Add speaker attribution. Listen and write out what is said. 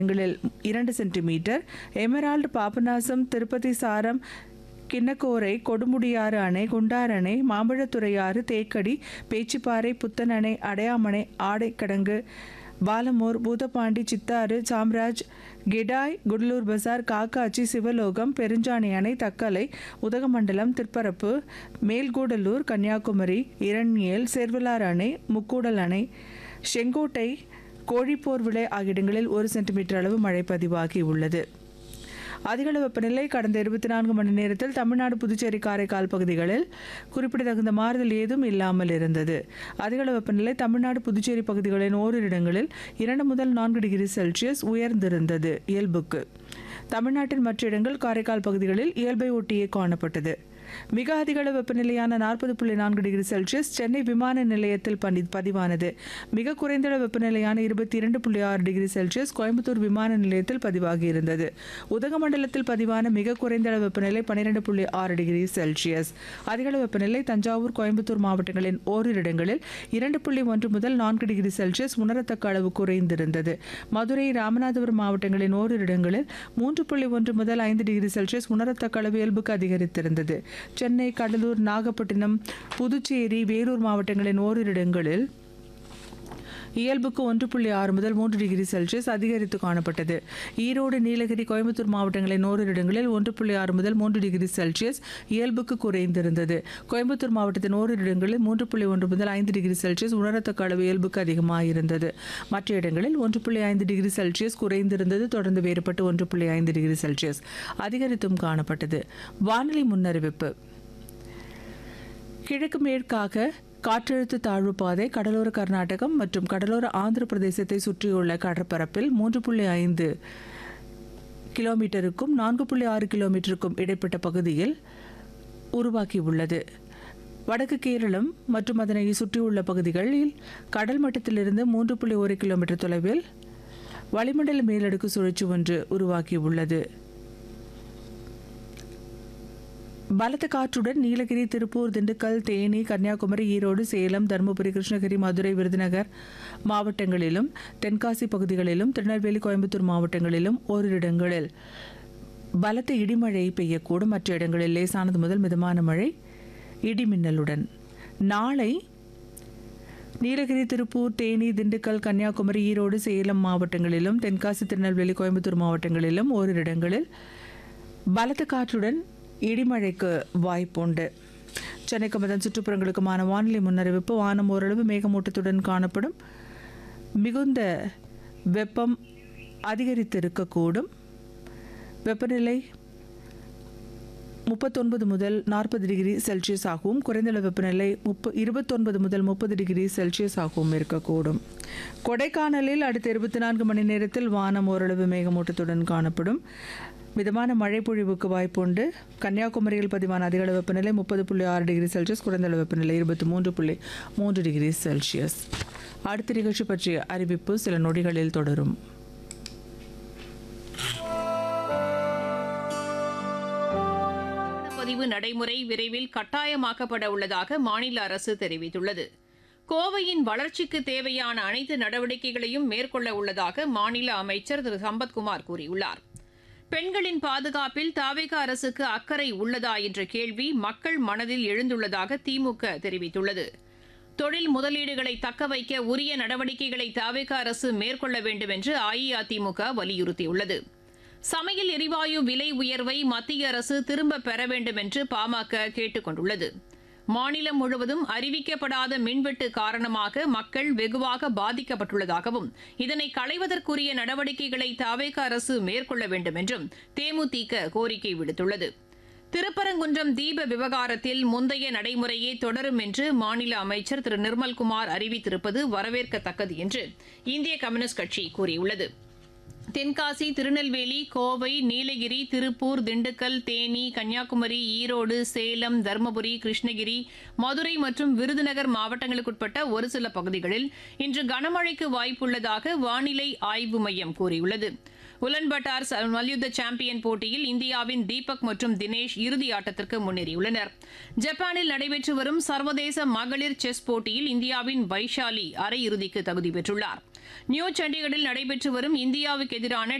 Speaker 1: இடங்களில் இரண்டு centimetre Emerald Papanasam Tirupati சாரம் கிண்ணக்கோரை கொடுமுடியாறு அணை குண்டார் அணை மாம்பழத்துறையாறு தேக்கடி பேச்சிப்பாறை புத்தன் அணை அடையாமணை ஆடைக்கடங்கு பாலமூர் பூதப்பாண்டி சித்தாறு சாம்ராஜ் கெடாய் குடலூர் பசார் காக்காச்சி சிவலோகம் பெருஞ்சாணி அணை தக்கலை உதகமண்டலம் திருப்பரப்பு மேல்கூடலூர் கன்னியாகுமரி இரண்யேல் சேர்வலார் அணை முக்கூடல் அணை செங்கோட்டை கோழிப்போர் விளை ஆகிய இடங்களில் ஒரு சென்டிமீட்டர் அளவு மழை பதிவாகி உள்ளது அதிகள வெப்பநிலை கடந்த இருபத்தி நான்கு மணி நேரத்தில் தமிழ்நாடு புதுச்சேரி காரைக்கால் பகுதிகளில் குறிப்பிடத்தகுந்த மாறுதல் ஏதும் இல்லாமல் இருந்தது அதிகள வெப்பநிலை தமிழ்நாடு புதுச்சேரி பகுதிகளின் ஓரிரு இடங்களில் இரண்டு முதல் நான்கு டிகிரி செல்சியஸ் உயர்ந்திருந்தது இயல்புக்கு தமிழ்நாட்டின் மற்ற இடங்கள் காரைக்கால் பகுதிகளில் இயல்பை ஒட்டியே காணப்பட்டது மிக அதிகள வெப்பநிலையான நாற்பது புள்ளி நான்கு டிகிரி செல்சியஸ் சென்னை விமான நிலையத்தில் பணி பதிவானது மிக குறைந்த வெப்பநிலையான இருபத்தி இரண்டு புள்ளி ஆறு டிகிரி செல்சியஸ் கோயம்புத்தூர் விமான நிலையத்தில் பதிவாகி இருந்தது உதகமண்டலத்தில் பதிவான மிக குறைந்த வெப்பநிலை பன்னிரெண்டு புள்ளி ஆறு டிகிரி செல்சியஸ் அதிகள வெப்பநிலை தஞ்சாவூர் கோயம்புத்தூர் மாவட்டங்களின் ஓரிரு இடங்களில் இரண்டு புள்ளி ஒன்று முதல் நான்கு டிகிரி செல்சியஸ் உணரத்தக்க அளவு குறைந்திருந்தது மதுரை ராமநாதபுரம் மாவட்டங்களின் ஓரிரு இடங்களில் மூன்று புள்ளி ஒன்று முதல் ஐந்து டிகிரி செல்சியஸ் உணரத்தக்க அளவு இயல்புக்கு அதிகரித்திருந்தது சென்னை கடலூர் நாகப்பட்டினம் புதுச்சேரி வேலூர் மாவட்டங்களின் ஓரிரு இடங்களில் இயல்புக்கு ஒன்று புள்ளி ஆறு முதல் மூன்று டிகிரி செல்சியஸ் அதிகரித்து காணப்பட்டது ஈரோடு நீலகிரி கோயம்புத்தூர் மாவட்டங்களின் ஓரிரு இடங்களில் ஒன்று புள்ளி ஆறு முதல் மூன்று டிகிரி செல்சியஸ் இயல்புக்கு குறைந்திருந்தது கோயம்புத்தூர் மாவட்டத்தின் ஓரிரு இடங்களில் மூன்று புள்ளி ஒன்று முதல் ஐந்து டிகிரி செல்சியஸ் உணரத்தக்க அளவு இயல்புக்கு அதிகமாக இருந்தது மற்ற இடங்களில் ஒன்று புள்ளி ஐந்து டிகிரி செல்சியஸ் குறைந்திருந்தது தொடர்ந்து வேறுபட்டு ஒன்று புள்ளி ஐந்து டிகிரி செல்சியஸ் அதிகரித்தும் காணப்பட்டது வானிலை முன்னறிவிப்பு கிழக்கு மேற்காக காற்றழுத்த தாழ்வு பாதை கடலோர கர்நாடகம் மற்றும் கடலோர ஆந்திர பிரதேசத்தை சுற்றியுள்ள கடற்பரப்பில் மூன்று புள்ளி ஐந்து கிலோமீட்டருக்கும் நான்கு புள்ளி ஆறு கிலோமீட்டருக்கும் இடைப்பட்ட பகுதியில் உருவாக்கியுள்ளது வடக்கு கேரளம் மற்றும் அதனை சுற்றியுள்ள பகுதிகளில் கடல் மட்டத்திலிருந்து மூன்று புள்ளி ஒரு கிலோமீட்டர் தொலைவில் வளிமண்டல மேலடுக்கு சுழற்சி ஒன்று உருவாக்கியுள்ளது பலத்த காற்றுடன் நீலகிரி திருப்பூர் திண்டுக்கல் தேனி கன்னியாகுமரி ஈரோடு சேலம் தருமபுரி கிருஷ்ணகிரி மதுரை விருதுநகர் மாவட்டங்களிலும் தென்காசி பகுதிகளிலும் திருநெல்வேலி கோயம்புத்தூர் மாவட்டங்களிலும் ஓரிரு இடங்களில் பலத்த இடிமழை பெய்யக்கூடும் மற்ற இடங்களில் லேசானது முதல் மிதமான மழை இடிமின்னலுடன் நாளை நீலகிரி திருப்பூர் தேனி திண்டுக்கல் கன்னியாகுமரி ஈரோடு சேலம் மாவட்டங்களிலும் தென்காசி திருநெல்வேலி கோயம்புத்தூர் மாவட்டங்களிலும் ஓரிரு இடங்களில் பலத்த காற்றுடன் இடிமழைக்கு வாய்ப்புண்டு சென்னைக்கும் அதன் சுற்றுப்புறங்களுக்குமான வானிலை முன்னறிவிப்பு வானம் ஓரளவு மேகமூட்டத்துடன் காணப்படும் மிகுந்த வெப்பம் அதிகரித்து இருக்கக்கூடும் வெப்பநிலை முப்பத்தொன்பது முதல் நாற்பது டிகிரி செல்சியஸ் ஆகவும் குறைந்தளவு வெப்பநிலை முப்ப இருபத்தொன்பது முதல் முப்பது டிகிரி செல்சியஸ் ஆகவும் இருக்கக்கூடும் கொடைக்கானலில் அடுத்த இருபத்தி நான்கு மணி நேரத்தில் வானம் ஓரளவு மேகமூட்டத்துடன் காணப்படும் மிதமான மழை பொழிவுக்கு வாய்ப்புண்டு கன்னியாகுமரியில் பதிவான அதிகளவு வெப்பநிலை முப்பது புள்ளி ஆறு டிகிரி செல்சியஸ் குறைந்தளவு வெப்பநிலை இருபத்தி மூன்று புள்ளி மூன்று டிகிரி செல்சியஸ் அடுத்த நிகழ்ச்சி பற்றிய அறிவிப்பு சில நொடிகளில் தொடரும்
Speaker 2: பதிவு நடைமுறை விரைவில் கட்டாயமாக்கப்பட உள்ளதாக மாநில அரசு தெரிவித்துள்ளது கோவையின் வளர்ச்சிக்கு தேவையான அனைத்து நடவடிக்கைகளையும் மேற்கொள்ள உள்ளதாக மாநில அமைச்சர் திரு சம்பத்குமார் கூறியுள்ளார் பெண்களின் பாதுகாப்பில் தாவேக அரசுக்கு அக்கறை உள்ளதா என்ற கேள்வி மக்கள் மனதில் எழுந்துள்ளதாக திமுக தெரிவித்துள்ளது தொழில் முதலீடுகளை தக்க வைக்க உரிய நடவடிக்கைகளை தாவேக அரசு மேற்கொள்ள வேண்டும் என்று அஇஅதிமுக வலியுறுத்தியுள்ளது சமையல் எரிவாயு விலை உயர்வை மத்திய அரசு திரும்ப பெற வேண்டும் என்று பாமக கேட்டுக் கொண்டுள்ளது மாநிலம் முழுவதும் அறிவிக்கப்படாத மின்வெட்டு காரணமாக மக்கள் வெகுவாக பாதிக்கப்பட்டுள்ளதாகவும் இதனை களைவதற்குரிய நடவடிக்கைகளை தாவேக அரசு மேற்கொள்ள வேண்டும் என்றும் தேமுதிக கோரிக்கை விடுத்துள்ளது திருப்பரங்குன்றம் தீப விவகாரத்தில் முந்தைய நடைமுறையே தொடரும் என்று மாநில அமைச்சர் திரு நிர்மல்குமார் அறிவித்திருப்பது வரவேற்கத்தக்கது என்று இந்திய கம்யூனிஸ்ட் கட்சி கூறியுள்ளது தென்காசி திருநெல்வேலி கோவை நீலகிரி திருப்பூர் திண்டுக்கல் தேனி கன்னியாகுமரி ஈரோடு சேலம் தருமபுரி கிருஷ்ணகிரி மதுரை மற்றும் விருதுநகர் மாவட்டங்களுக்குட்பட்ட ஒரு சில பகுதிகளில் இன்று கனமழைக்கு வாய்ப்புள்ளதாக வானிலை ஆய்வு மையம் கூறியுள்ளது உலன்பட்டார் ச- மல்யுத்த சாம்பியன் போட்டியில் இந்தியாவின் தீபக் மற்றும் தினேஷ் இறுதி ஆட்டத்திற்கு முன்னேறியுள்ளனர் ஜப்பானில் நடைபெற்று வரும் சர்வதேச மகளிர் செஸ் போட்டியில் இந்தியாவின் வைஷாலி அரையிறுதிக்கு தகுதி பெற்றுள்ளார் நியூ சண்டிகரில் நடைபெற்று வரும் இந்தியாவுக்கு எதிரான